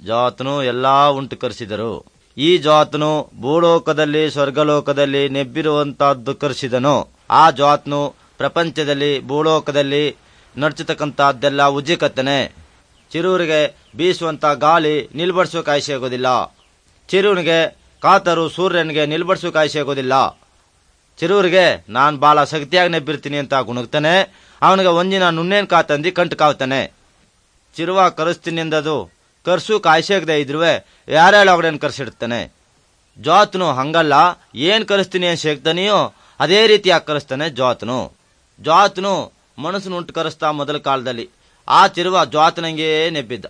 ಜಾತನು ಎಲ್ಲಾ ಉಂಟು ಕರೆಸಿದರು ಈ ಜಾತನು ಭೂಲೋಕದಲ್ಲಿ ಸ್ವರ್ಗಲೋಕದಲ್ಲಿ ನೆಬ್ಬಿರುವಂತಹದ್ದು ಕರೆಸಿದನು ಆ ಜಾತನು ಪ್ರಪಂಚದಲ್ಲಿ ಭೂಲೋಕದಲ್ಲಿ ನಡ್ಚತಕ್ಕಂತಹದ್ದೆಲ್ಲ ಉಜ್ಜಿಕತ್ತನೆ ಚಿರೂರಿಗೆ ಬೀಸುವಂತ ಗಾಳಿ ನಿಲ್ಬಡಿಸೋಕೆ ಆಯ್ಸೆ ಆಗೋದಿಲ್ಲ ಚಿರುವನಿಗೆ ಕಾತರು ಸೂರ್ಯನಿಗೆ ನಿಲ್ಬಡಿಸೋಕೆ ಆಯ್ಸೆ ಆಗೋದಿಲ್ಲ ಚಿರೂರಿಗೆ ನಾನ್ ಬಾಳ ಶಕ್ತಿಯಾಗಿ ನೆಬ್ಬಿರ್ತೀನಿ ಅಂತ ಗುಣಗ್ತಾನೆ ಅವನಿಗೆ ಒಂದಿನ ನುಣ್ಣೇನ್ ಕಾತಂದಿ ಕಂಟು ಕಾವ್ತಾನೆ ಚಿರುವ ಕರೆಸ್ತೀನಿ ಅಂದದು ಕರ್ಸು ಕಾಯ್ಸಾಗದೆ ಇದ್ರುವೆ ಯಾರ್ಯಾಳ ಒಗಡೆನ್ ಕರ್ಸಿಡ್ತಾನೆ ಜಾತ್ನು ಹಂಗಲ್ಲ ಏನ್ ಕರೆಸ್ತೀನಿ ಏನ್ ಶೇಕ್ತಾನೆಯೋ ಅದೇ ರೀತಿಯಾಗಿ ಕರೆಸ್ತಾನೆ ಜಾತ್ನು ಜಾತ್ನು ಮನಸ್ಸನ್ನು ಉಂಟು ಕರೆಸ್ತಾ ಮೊದಲ ಕಾಲದಲ್ಲಿ ಆ ಚಿರುವ ಜಾತನಂಗೆ ನೆಬ್ಬಿದ್ದ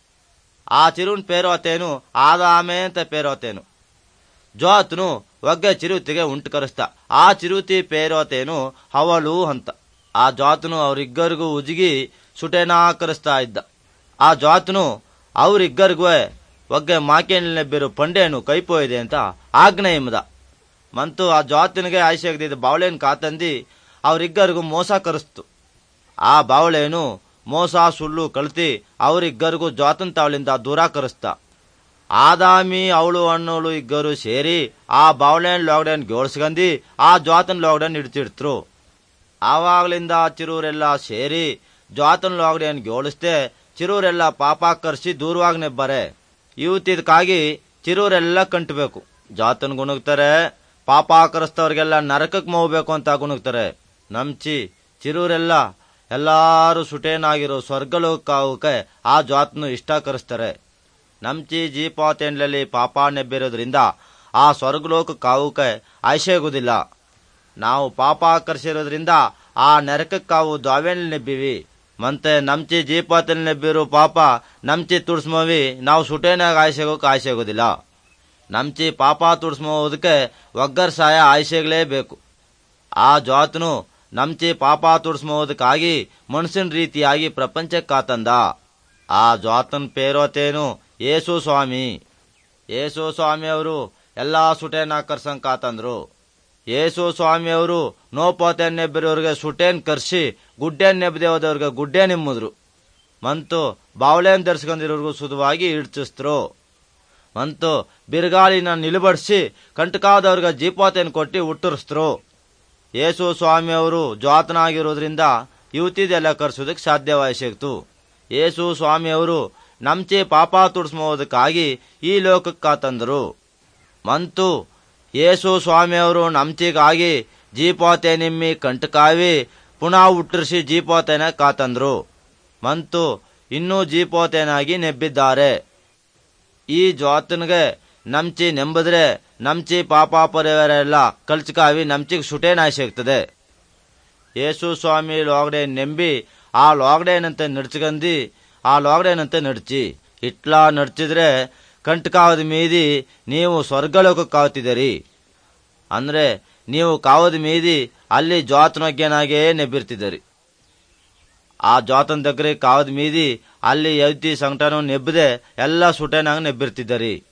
ಆ ಚಿರುವನ್ ಪೇರೋತೇನು ಆದಾಮೆ ಅಂತ ಪೇರೋತೇನು ಜಾತ್ನು ಒಗ್ಗೆ ಚಿರುತಿಗೆ ಉಂಟು ಕರೆಸ್ತಾ ಆ ಚಿರುತಿ ಪೇರೋತೇನು ಹವಳು ಅಂತ ಆ ಜಾತನು ಅವರಿಬ್ಬರಿಗೂ ಉಜಿಗಿ ಸುಟೇನಾ ಕರೆಸ್ತಾ ಇದ್ದ ಆ ಜಾತನು ಅವರಿಬ್ಬರಿಗೂ ಒಗ್ಗೆ ಮಾಕೇನೆಬ್ಬಿರು ಪಂಡೇನು ಕೈಪೋಯಿದೆ ಅಂತ ಆಜ್ಞೆ ಎಂಬುದ ಮಂತು ಆ ಜಾತನಿಗೆ ಆಯ್ಸಾಗದಿದ್ದ ಬಾವಳೇನ್ ಕಾತಂದಿ ಅವರಿಬ್ಬರಿಗೂ ಮೋಸ ಕರೆಸ್ತು ಆ ಬಾವಳೇನು ಮೋಸ ಸುಳ್ಳು ಕಳ್ತಿ ಅವರಿಬ್ಬರಿಗೂ ಜಾತನ್ ತಾವಳಿಂದ ದೂರ ಕರೆಸ್ತ ಆದಾಮಿ ಅವಳು ಹಣ್ಣುಳು ಇಬ್ಬರು ಸೇರಿ ಆ ಬಾವಳೇನ್ ಲಾಕ್ಡೌನ್ ಗೋಳ್ಸ್ಕಂದಿ ಆ ಜಾತನ್ ಲಾಕ್ಡೌನ್ ಇಡ್ತಿಡ್ತ್ರು ಆವಾಗ್ಲಿಂದ ಚಿರೂರೆಲ್ಲ ಸೇರಿ ಜಾತನ್ ಲಾಕ್ಡೌನ್ ಗೋಳಿಸ್ದೆ ಚಿರೂರೆಲ್ಲ ಪಾಪ ಕರ್ಸಿ ದೂರವಾಗಿ ನೆಬ್ಬರೆ ಇವತ್ತಿದಕ್ಕಾಗಿ ಚಿರೂರೆಲ್ಲ ಕಂಟ್ಬೇಕು ಜಾತನ್ ಗುಣಗ್ತಾರೆ ಪಾಪ ಕರೆಸ್ತವ್ರಿಗೆಲ್ಲ ನರಕಕ್ಕೆ ಹೋಗ್ಬೇಕು ಅಂತ ಗುಣಗ್ತಾರೆ ನಮ್ಚಿ ಚಿರೂರೆಲ್ಲ ಎಲ್ಲಾರು ಸುಟೇನಾಗಿರೋ ಸ್ವರ್ಗಲೋಕಕ್ಕೆ ಆ ಜಾತ್ನು ಇಷ್ಟ ಕರೆಸ್ತಾರೆ ನಮ್ಚಿ ಜೀಪಾತೇನ್ಲಲ್ಲಿ ಪಾಪ ನೆಬ್ಬಿರೋದ್ರಿಂದ ಆ ಸ್ವರ್ಗಲೋಕ ಕಾವುಕೆ ಆಯ್ಸೆಗುದಿಲ್ಲ ನಾವು ಪಾಪ ಕರ್ಸಿರೋದ್ರಿಂದ ಆ ನರಕಕ್ಕಾವು ದಾವೇನ್ ನೆಬ್ಬಿವಿ ಮತ್ತೆ ನಮ್ಚಿ ಜೀಪಾತಲ್ ನೆಬ್ಬಿರೋ ಪಾಪ ನಮ್ಚಿ ತುಡ್ಸ್ಮವಿ ನಾವು ಸುಟೇನಾಗ ಆಯ್ಸೆಗೋಕೆ ಆಯ್ಸೆಗೋದಿಲ್ಲ ನಮ್ಚಿ ಪಾಪ ತುಡ್ಸ್ಮೋದಕ್ಕೆ ಒಗ್ಗರ್ ಸಾಯ ಆಯ್ಸೆಗಲೇಬೇಕು ಆ ಜಾತನು ನಮ್ಚಿ ಪಾಪ ತುಡ್ಸ್ಮೋದಕ್ಕಾಗಿ ಮನುಷ್ಯನ ರೀತಿಯಾಗಿ ಪ್ರಪಂಚಕ್ಕೆ ಕಾತಂದ ಆ ಜಾತನ್ ಪೇರೋತೇನು ಯೇಸು ಸ್ವಾಮಿ ಯೇಸು ಸ್ವಾಮಿಯವರು ಎಲ್ಲಾ ಸುಟೇನ ಕರ್ಸಂಗ್ ಕಾತಂದ್ರು ಯೇಸು ಸ್ವಾಮಿಯವರು ನೋಪೋತೇನ್ ನೆಬ್ಬಿರೋರಿಗೆ ಸುಟೇನ್ ಕರ್ಸಿ ಗುಡ್ಡೇನ್ ನೆಬ್ಬದೆ ಹೋದವ್ರಿಗೆ ಗುಡ್ಡೆ ನಿಮ್ಮುದ್ರು ಮಂತು ಬಾವಳೇನ್ ಧರಿಸ್ಕೊಂಡಿರೋರ್ಗೂ ಸುಧವಾಗಿ ಇಡ್ಚಿಸ್ತ್ರು ಮಂತು ಬಿರುಗಾಳಿನ ನಿಲುಬಡಿಸಿ ಕಂಟಕಾದವ್ರಿಗೆ ಜೀಪಾತೇನ್ ಕೊಟ್ಟಿ ಹುಟ್ಟುರ್ಸ್ತರು ಯೇಸು ಸ್ವಾಮಿಯವರು ಜಾತನಾಗಿರೋದ್ರಿಂದ ಯುವತಿದೆಲ್ಲ ಕರ್ಸೋದಕ್ಕೆ ಸಾಧ್ಯವಾಯಿಸಿಕ್ತು ಯೇಸು ಸ್ವಾಮಿಯವರು ನಮ್ಚೆ ಪಾಪ ತುಡ್ಸ್ಮೋದಕ್ಕಾಗಿ ಈ ಲೋಕಕ್ಕೆ ತಂದರು ಮಂತು ಯೇಸು ಸ್ವಾಮಿಯವರು ನಮ್ಚಿಗಾಗಿ ಜೀಪೋತೆ ನಿಮ್ಮಿ ಕಂಟಕಾವಿ ಪುನಃ ಹುಟ್ಟಿಸಿ ಜೀಪೋತೆನ ಕಾತಂದ್ರು ಮಂತು ಇನ್ನೂ ಜೀಪೋತೆನಾಗಿ ನೆಬ್ಬಿದ್ದಾರೆ ಈ ಜ್ವಾತನ್ಗೆ ನಮ್ಚಿ ನೆಂಬದ್ರೆ ನಮ್ಚಿ ಪಾಪ ಪರಿವಾರ ಎಲ್ಲ ಕಲ್ಚಕಾವಿ ನಮ್ಚಿಗೆ ಸುಟೇನಾಯಿ ಸಿಗ್ತದೆ ಯೇಸು ಸ್ವಾಮಿ ಲಾಗ್ಡೆ ನೆಂಬಿ ಆ ಲಾಗ್ಡೇನಂತೆ ನಡ್ಚ್ಕಂದಿ ಆ ಲಾಗ್ಡೇನಂತೆ ನಡ್ಚಿ ಇಟ್ಲಾ ನಡ್ಚಿದ್ರೆ ಕಂಟಕಾವದ ಮೀದಿ ನೀವು ಸ್ವರ್ಗಲೋಕ ಕಾವ್ತಿದ್ದೀರಿ ಅಂದ್ರೆ ನೀವು ಕಾವದ ಮೀದಿ ಅಲ್ಲಿ ಜ್ವಾತನೊಗ್ಗನಾಗೇ ನೆಬ್ಬಿರ್ತಿದ್ದೀರಿ ಆ ಜ್ವಾತನ దగ్గర ಕಾವದ ಮೀದಿ ಅಲ್ಲಿ ಯೌತಿ ಸಂಕಟನು ನೆಬ್ಬದೆ ಎಲ್ಲ ಸುಟೇನಾಗ ನೆಬ್ಬಿರ್ತಿದ್ದರಿ